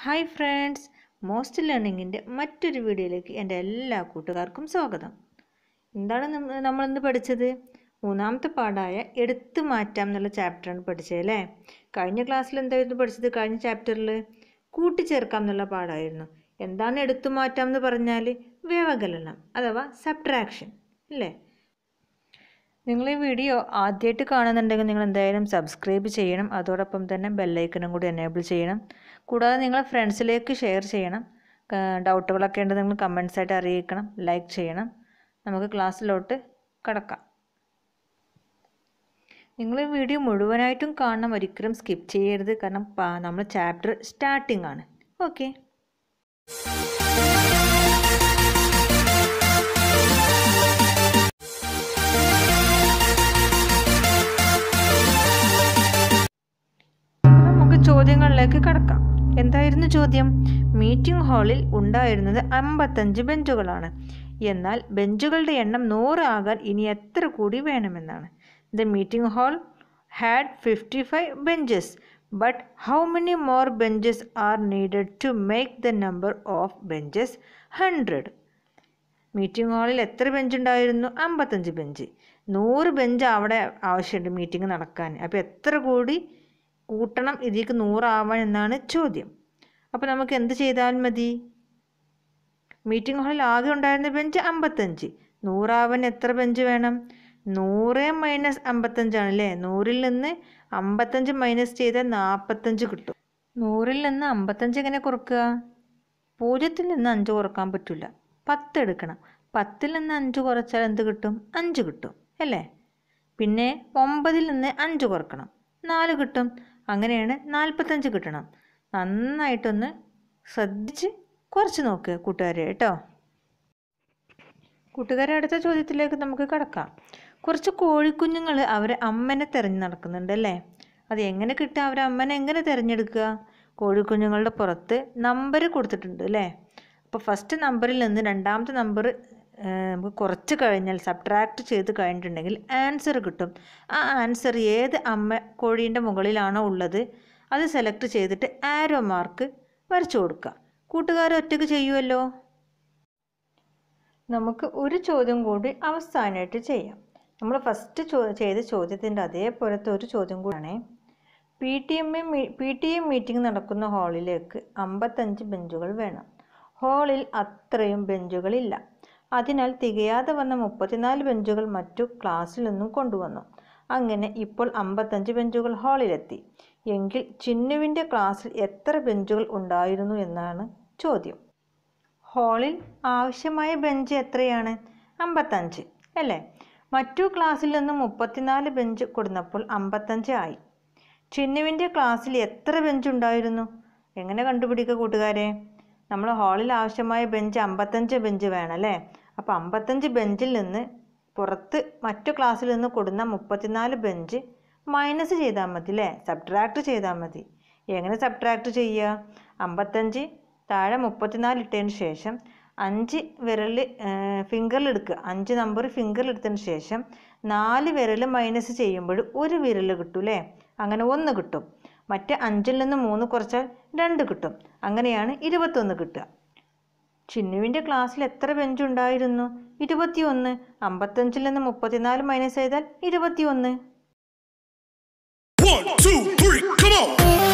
Hi friends most ലേണിങ്ങിൻ്റെ മറ്റൊരു വീഡിയോയിലേക്ക് എൻ്റെ എല്ലാ കൂട്ടുകാർക്കും സ്വാഗതം എന്താണ് നമ്മ- നമ്മളിന്ന് പഠിച്ചത് മൂന്നാമത്തെ പാഠമായ എടുത്തു മാറ്റാം എന്നുള്ള ചാപ്റ്ററാണ് പഠിച്ചത് അല്ലേ കഴിഞ്ഞ ക്ലാസ്സിൽ എന്തായിരുന്നു പഠിച്ചത് കഴിഞ്ഞ ചാപ്റ്ററിൽ കൂട്ടിച്ചേർക്കാം എന്നുള്ള പാഠമായിരുന്നു എന്താണ് എടുത്തു മാറ്റാം എന്ന് പറഞ്ഞാൽ വ്യവകലനം അഥവാ സബ്ട്രാക്ഷൻ അല്ലേ നിങ്ങൾ ഈ വീഡിയോ ആദ്യമായിട്ട് കാണുന്നുണ്ടെങ്കിൽ നിങ്ങൾ എന്തായാലും സബ്സ്ക്രൈബ് ചെയ്യണം അതോടൊപ്പം തന്നെ ബെല്ലൈക്കണും കൂടി എനേബിൾ ചെയ്യണം കൂടാതെ നിങ്ങളെ ഫ്രണ്ട്സിലേക്ക് ഷെയർ ചെയ്യണം ക- ഡൗട്ടുകളൊക്കെ ഉണ്ട് നിങ്ങൾ കമൻസ് ആയിട്ട് അറിയിക്കണം ലൈക്ക് ചെയ്യണം നമുക്ക് ക്ലാസ്സിലോട്ട് കടക്കാം നിങ്ങൾ ഈ വീഡിയോ മുഴുവനായിട്ടും കാണണം ഒരിക്കലും സ്കിപ്പ് ചെയ്യരുത് കാരണം പ- നമ്മൾ ചാപ്റ്റർ സ്റ്റാർട്ടിംഗ് ആണ് ഓക്കെ നമുക്ക് ചോദ്യങ്ങളിലേക്ക് കടക്കാം എന്തായിരുന്നു ചോദ്യം മീറ്റിംഗ് ഹാളിൽ ഉണ്ടായിരുന്നത് അമ്പത്തഞ്ച് ബെഞ്ചുകളാണ് എന്നാൽ ബെഞ്ചുകളുടെ എണ്ണം നൂറ് ആകാൻ ഇനി എത്ര കൂടി വേണമെന്നാണ് the meeting hall had fifty five benches but how many more benches are needed to make the number of benches hundred meeting ഹാളിൽ എത്ര ബെഞ്ച് ഉണ്ടായിരുന്നു അമ്പത്തഞ്ച് ബെഞ്ച് നൂറ് ബെഞ്ച് അവിടെ ആവശ്യമുണ്ട് മീറ്റിംഗ് നടക്കാൻ അപ്പോൾ എത്ര കൂടി കൂട്ടണം ഇതിലേക്ക് നൂറാവാൻ എന്നാണ് ചോദ്യം അപ്പോൾ നമുക്ക് എന്ത് ചെയ്താൽ മതി മീറ്റിംഗ് ഹാളിൽ ആകെ ഉണ്ടായിരുന്ന ബെഞ്ച് അമ്പത്തഞ്ച് നൂറാവാൻ എത്ര ബെഞ്ച് വേണം നൂറ് മൈനസ് അമ്പത്തഞ്ചാണ് അല്ലേ നൂറിൽ നിന്ന് അമ്പത്തഞ്ച് മൈനസ് ചെയ്താൽ നാൽപ്പത്തഞ്ച് കിട്ടും നൂറിൽ നിന്ന് അമ്പത്തഞ്ച് എങ്ങനെ കുറക്കുക പൂജ്യത്തിൽ നിന്ന് അഞ്ച് കുറക്കാൻ പറ്റില്ല പത്ത് എടുക്കണം പത്തിൽ നിന്ന് അഞ്ച് കുറച്ചാൽ എന്ത് കിട്ടും അഞ്ച് കിട്ടും അല്ലേ പിന്നെ ഒമ്പതിൽ നിന്ന് അഞ്ച് കുറക്കണം നാല് കിട്ടും അങ്ങനെയാണ് നാൽപ്പത്തഞ്ച് കിട്ടണം നന്നായിട്ടൊന്ന് ശ്രദ്ധിച്ച് കുറച്ച് നോക്കുക കൂട്ടുകാരെ കേട്ടോ കൂട്ടുകാരെ അടുത്ത ചോദ്യത്തിലേക്ക് നമുക്ക് കടക്കാം കുറച്ച് കോഴിക്കുഞ്ഞുങ്ങൾ അവരെ അമ്മനെ തിരഞ്ഞു നടക്കുന്നുണ്ട് അല്ലേ അത് എങ്ങനെ കിട്ടുക അവരെ അമ്മനെ എങ്ങനെ തിരഞ്ഞെടുക്കുക കോഴിക്കുഞ്ഞുങ്ങളുടെ പുറത്ത് നമ്പർ കൊടുത്തിട്ടുണ്ട് അല്ലേ അപ്പോൾ ഫസ്റ്റ് നമ്പറിൽ നിന്ന് രണ്ടാമത്തെ നമ്പർ നമുക്ക് കുറച്ച് കഴിഞ്ഞാൽ സബ്ട്രാക്ട് ചെയ്ത് കഴിഞ്ഞിട്ടുണ്ടെങ്കിൽ ആൻസർ കിട്ടും ആ ആൻസർ ഏത് അമ്മ കോഴീൻ്റെ മുകളിലാണോ ഉള്ളത് അത് സെലക്ട് ചെയ്തിട്ട് ആരോ മാർക്ക് വരച്ചു കൊടുക്കുക കൂട്ടുകാർ ഒറ്റയ്ക്ക് ചെയ്യുമല്ലോ നമുക്ക് ഒരു ചോദ്യം കൂടി അവസാനമായിട്ട് ചെയ്യാം നമ്മൾ ഫസ്റ്റ് ചോ ചെയ്ത ചോദ്യത്തിൻ്റെ അതേപോലത്തെ ഒരു ചോദ്യം കൂടിയാണേ P T M P T M meeting നടക്കുന്ന ഹാളിലേക്ക് അമ്പത്തഞ്ച് ബെഞ്ചുകൾ വേണം ഹാളിൽ അത്രയും ബെഞ്ചുകളില്ല അതിനാൽ തികയാതെ വന്ന മുപ്പത്തിനാല് ബെഞ്ചുകൾ മറ്റു ക്ലാസ്സിൽ നിന്നും കൊണ്ടുവന്നു അങ്ങനെ ഇപ്പോൾ അമ്പത്തഞ്ച് ബെഞ്ചുകൾ ഹാളിലെത്തി എങ്കിൽ ചിന്നുവിൻ്റെ ക്ലാസ്സിൽ എത്ര ബെഞ്ചുകൾ ഉണ്ടായിരുന്നു എന്നാണ് ചോദ്യം ഹാളിൽ ആവശ്യമായ ബെഞ്ച് എത്രയാണ് അമ്പത്തഞ്ച് അല്ലേ മറ്റു ക്ലാസ്സിൽ നിന്ന് മുപ്പത്തിനാല് ബെഞ്ച് കൊടുന്നപ്പോൾ അമ്പത്തഞ്ച് ആയി ചിന്നുവിൻ്റെ ക്ലാസ്സിൽ എത്ര ബെഞ്ച് ഉണ്ടായിരുന്നു എങ്ങനെ കണ്ടുപിടിക്കുക കൂട്ടുകാരെ നമ്മൾ ഹാളിൽ ആവശ്യമായ ബെഞ്ച് അമ്പത്തഞ്ച് ബെഞ്ച് വേണം അല്ലേ അപ്പോൾ അമ്പത്തഞ്ച് ബെഞ്ചിൽ നിന്ന് പുറത്ത് മറ്റു ക്ലാസ്സിൽ നിന്ന് കൊടുന്ന മുപ്പത്തിനാല് ബെഞ്ച് മൈനസ് ചെയ്താൽ മതി അല്ലേ സബ്ട്രാക്ട് ചെയ്താൽ മതി എങ്ങനെ സബ്ട്രാക്ട് ചെയ്യുക അമ്പത്തഞ്ച് താഴെ മുപ്പത്തിനാല് ഇട്ടതിന് ശേഷം അഞ്ച് വിരൽ ഫിംഗറിൽ എടുക്കുക അഞ്ച് നമ്പർ ഫിംഗറിൽ എടുത്തതിന് ശേഷം നാല് വിരൽ മൈനസ് ചെയ്യുമ്പോൾ ഒരു വിരൽ കിട്ടും അല്ലേ അങ്ങനെ ഒന്ന് കിട്ടും മറ്റേ അഞ്ചിൽ നിന്ന് മൂന്ന് കുറച്ചാൽ രണ്ട് കിട്ടും അങ്ങനെയാണ് ഇരുപത്തൊന്ന് കിട്ടുക ചിന്നുവിൻ്റെ ക്ലാസ്സിൽ എത്ര ബെഞ്ച് ഉണ്ടായിരുന്നു ഇരുപത്തിയൊന്ന് അമ്പത്തഞ്ചിൽ നിന്ന് മുപ്പത്തിനാല് മൈനസ് ചെയ്താൽ ഇരുപത്തിയൊന്ന് One, two, three, come on!